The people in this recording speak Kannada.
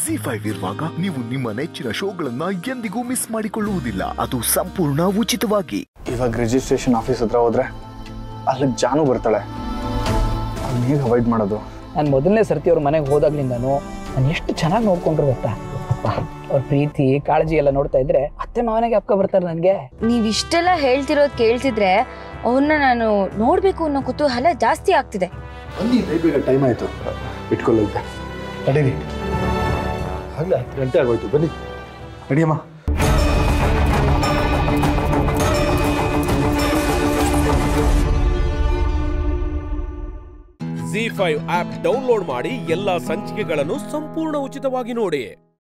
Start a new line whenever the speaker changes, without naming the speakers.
ಜಿ ಫೈವ್ ಇರುವಾಗ ನೀವು ನಿಮ್ಮ ನೆಚ್ಚಿನ ಶೋಗಳನ್ನ ಎಂದಿಗೂ ಮಿಸ್ ಮಾಡಿಕೊಳ್ಳುವುದಿಲ್ಲ ಅದು ಸಂಪೂರ್ಣ ಉಚಿತವಾಗಿ
ಇವಾಗ ರಿಜಿಸ್ಟ್ರೇಷನ್ ಆಫೀಸ್ ಹತ್ರ ಹೋದ್ರೆ ಅಲ್ಲಿಗೆ ಜಾನು ಬರ್ತಾಳೆ ಅವ್ನು ಹೇಗೆ ಅವಾಯ್ಡ್ ಮಾಡೋದು
ನಾನು ಮೊದಲನೇ ಸರ್ತಿ ಅವ್ರ ಮನೆಗೆ ಹೋದಾಗ್ಲಿಂದನು ನಾನು ಎಷ್ಟು ಚೆನ್ನಾಗಿ ನೋಡ್ಕೊಂಡ್ರು ಗೊತ್ತಾ ಅಪ್ಪ, ಅವ್ರ ಪ್ರೀತಿ ಕಾಳಜಿ ಎಲ್ಲ ನೋಡ್ತಾ ಇದ್ರೆ ಅತ್ತೆ ಮಾವನಿಗೆ ಅಪ್ಕ ಬರ್ತಾರೆ ನನಗೆ
ನೀವ್ ಇಷ್ಟೆಲ್ಲ ಹೇಳ್ತಿರೋದ್ ಕೇಳ್ತಿದ್ರೆ ಅವ್ರನ್ನ ನಾನು ನೋಡ್ಬೇಕು ಅನ್ನೋ ಕುತೂಹಲ ಜಾಸ್ತಿ ಆಗ್ತಿದೆ
ಬನ್ನಿ ಬೇಗ ಟೈಮ್ ಆಯಿತು ಇಟ್ಕೊಳ್ಳುತ್ತೆ ನಡೀರಿ ಆಗಲೇ ಹತ್ತು ಗಂಟೆ ಆಗೋಯ್ತು ಬನ್ನಿ ನಡಿಯಮ್ಮ
ಜಿ ಫೈವ್ ಆಪ್ ಡೌನ್ಲೋಡ್ ಮಾಡಿ ಎಲ್ಲಾ ಸಂಚಿಕೆಗಳನ್ನು ಸಂಪೂರ್ಣ ಉಚಿತವಾಗಿ ನೋಡಿ